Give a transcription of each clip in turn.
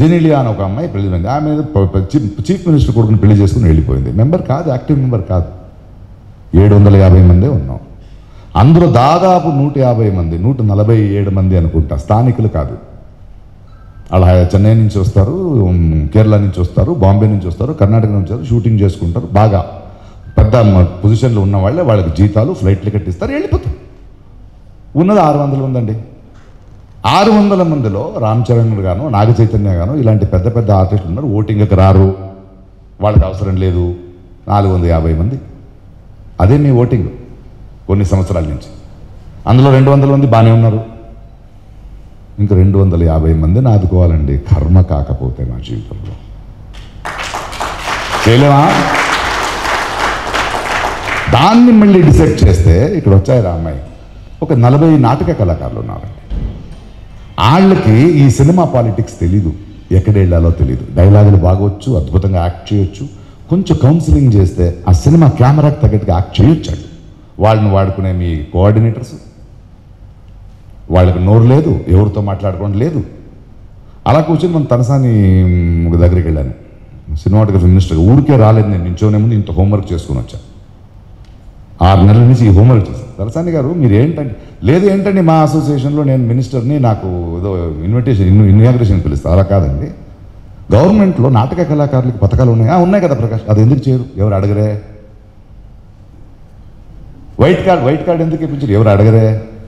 జెనిలియా అని ఒక అమ్మాయి పెళ్లి అయింది ఆమె ప- ప- చీఫ్ చీఫ్ మినిస్టర్ కొడుకుని పెళ్లి చేసుకుని వెళ్ళిపోయింది మెంబర్ కాదు యాక్టివ్ మెంబర్ కాదు ఏడు వందల యాభై మందే ఉన్నాం అందులో దాదాపు నూట యాభై మంది నూట నలభై ఏడు మంది అనుకుంటా స్థానికులు కాదు అలా చెన్నై నుంచి వస్తారు ఉమ్, కేరళ నుంచి వస్తారు బాంబే నుంచి వస్తారు కర్ణాటక నుంచి వస్తారు షూటింగ్ చేసుకుంటారు బాగా పెద్ద మ- పొజిషన్లో ఉన్న వాళ్ళే వాళ్ళకి జీతాలు ఫ్లైట్లు కట్టిస్తారు వెళ్ళిపోతారు ఉన్నది ఆరు వందల మంది అండి ఆరు వందల మందిలో రామ్ చరణ్ గాను నాగ చైతన్య గాను ఇలాంటి పెద్ద పెద్ద ఆర్టిస్టులు ఉన్నారు ఓటింగ్కి రారు వాళ్ళకి అవసరం లేదు నాలుగు వందల యాభై మంది అదే మీ ఓటింగ్ కొన్ని సంవత్సరాల నుంచి అందులో రెండు వందల మంది బాగానే ఉన్నారు ఇంకా రెండు వందల యాభై మందిని ఆదుకోవాలండి కర్మ కాకపోతే మా జీవితంలో చేయలేమా దాన్ని మళ్ళీ డిసైడ్ చేస్తే ఇక్కడ వచ్చాయి రా అమ్మాయి ఒక నలభై నాటక కళాకారులు ఉన్నారండి వాళ్ళకి ఈ సినిమా పాలిటిక్స్ తెలీదు ఎక్కడ వెళ్ళాలో తెలియదు డైలాగులు బాగొచ్చు అద్భుతంగా యాక్ట్ చేయొచ్చు కొంచెం కౌన్సిలింగ్ చేస్తే ఆ సినిమా కెమెరాకి తగ్గట్టుగా యాక్ట్ చేయొచ్చాడు వాళ్ళని వాడుకునే మీ కోఆర్డినేటర్స్ వాళ్ళకి నోరు లేదు ఎవరితో మాట్లాడుకోవడం లేదు అలా కూర్చొని మన తనసాని మ్, దగ్గరికి వెళ్ళాను సినిమాటోగ్రఫీ మినిస్టర్ ఊరికే రాలేదు నేను నించోనే ముందు ఇంత హోంవర్క్ చేసుకుని వచ్చాను ఆరు నెలల నుంచి ఈ హోంవర్క్ చేశాను తలసాని గారు మీరు ఏంటంటే లేదు ఏంటండి మా అసోసియేషన్లో నేను మినిస్టర్ని నాకు ఏదో ఇన్విటేషన్ ఇన్ ఇన్యాగ్రేషన్ పిలుస్తారు అలా కాదండి గవర్నమెంట్లో నాటక కళాకారులకు పథకాలు ఉన్నాయి "ఆ, ఉన్నాయి కదా ప్రకాష్ అది ఎందుకు చేయరు ఎవరు అడగరే వైట్ కార్డ్ వైట్ కార్డ్ ఎందుకు ఇప్పించారు ఎవరు అడగరే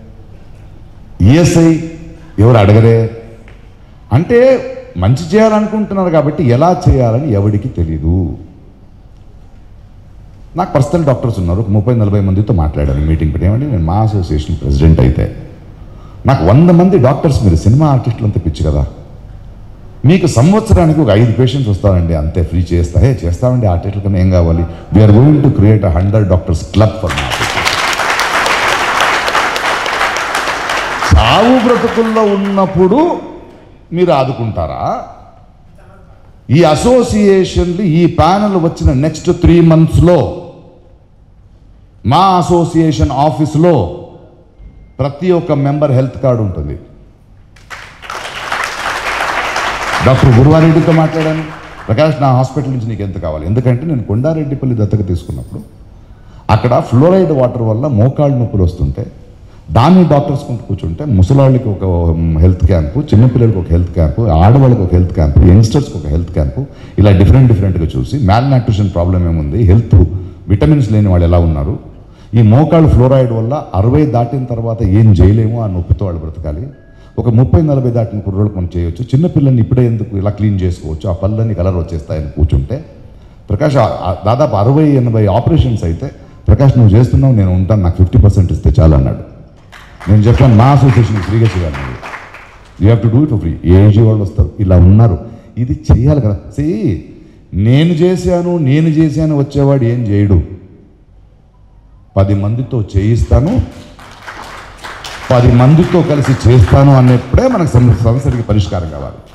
ఈఎస్ఐ ఎవరు అడగరే అంటే మంచి చేయాలనుకుంటున్నారు కాబట్టి ఎలా చేయాలని ఎవడికి తెలీదు నాకు పర్సనల్ డాక్టర్స్ ఉన్నారు ఒక ముప్పై నలభై మందితో మాట్లాడాను మీటింగ్ పెట్టి ఏమంటే నేను మా అసోసియేషన్ ప్రెసిడెంట్ అయితే నాకు వంద మంది డాక్టర్స్ మీరు సినిమా ఆర్టిస్టులు అంతా పిచ్చి కదా మీకు సంవత్సరానికి ఒక ఐదు పేషెంట్స్ వస్తారండి అంతే ఫ్రీ చేస్తా హే చేస్తామండి ఆర్టిస్టుల కన్నా ఏం కావాలి we're going to create a hundred doctors club for మా చావు బ్రతుకుల్లో ఉన్నప్పుడు మీరు ఆదుకుంటారా ఈ అసోసియేషన్లు ఈ ప్యానల్ వచ్చిన నెక్స్ట్ త్రీ మంత్స్లో మా అసోసియేషన్ ఆఫీస్లో ప్రతి ఒక్క మెంబర్ హెల్త్ కార్డు ఉంటుంది డాక్టర్ గురువారెడ్డితో మాట్లాడాను ప్రకాష్ నా హాస్పిటల్ నుంచి నీకు ఎంత కావాలి ఎందుకంటే నేను కొండారెడ్డిపల్లి దత్తత తీసుకున్నప్పుడు అక్కడ ఫ్లోరైడ్ వాటర్ వల్ల మోకాళ్ళు నొప్పులు వస్తుంటే దాన్ని డాక్టర్స్ కొంటూ కూర్చుంటే ముసలాళ్ళకి ఒక హెల్త్ క్యాంపు చిన్నపిల్లలకి ఒక హెల్త్ క్యాంపు ఆడవాళ్ళకి ఒక హెల్త్ క్యాంపు యంగ్స్టర్స్కి ఒక హెల్త్ క్యాంపు ఇలా డిఫరెంట్ డిఫరెంట్గా చూసి మ్యాల్ న్యూట్రిషన్ ప్రాబ్లం ఏముంది హెల్త్ విటమిన్స్ లేని వాళ్ళు ఎలా ఉన్నారు ఈ మోకాళ్ళు ఫ్లోరైడ్ వల్ల అరవై దాటిన తర్వాత ఏం చేయలేము ఆ నొప్పితో వాళ్ళు బ్రతకాలి ఒక ముప్పై నలభై దాటిన కుర్రోళ్ళకి మనం చేయొచ్చు చిన్నపిల్లల్ని ఇప్పుడే ఎందుకు ఇలా క్లీన్ చేసుకోవచ్చు ఆ పళ్ళని కలర్ వచ్చేస్తాయని కూర్చుంటే ప్రకాష్ ఆ- ఆ దాదాపు అరవై ఎనభై ఆపరేషన్స్ అయితే ప్రకాష్ నువ్వు చేస్తున్నావు నేను ఉంటాను నాకు ఫిఫ్టీ పర్సెంట్ ఇస్తే చాలు అన్నాడు నేను చెప్పాను మా అసోసియేషన్ ఫ్రీగా చేయాలి you have to do it free ఏజీ వాళ్ళు వస్తారు ఇలా ఉన్నారు ఇది చేయాలి కదా సే నేను చేశాను నేను చేశాను వచ్చేవాడు ఏం చేయడు పది మందితో చేయిస్తాను పది మందితో కలిసి చేస్తాను అన్నప్పుడే మనకు సమ- సమస్యకి పరిష్కారం కావాలి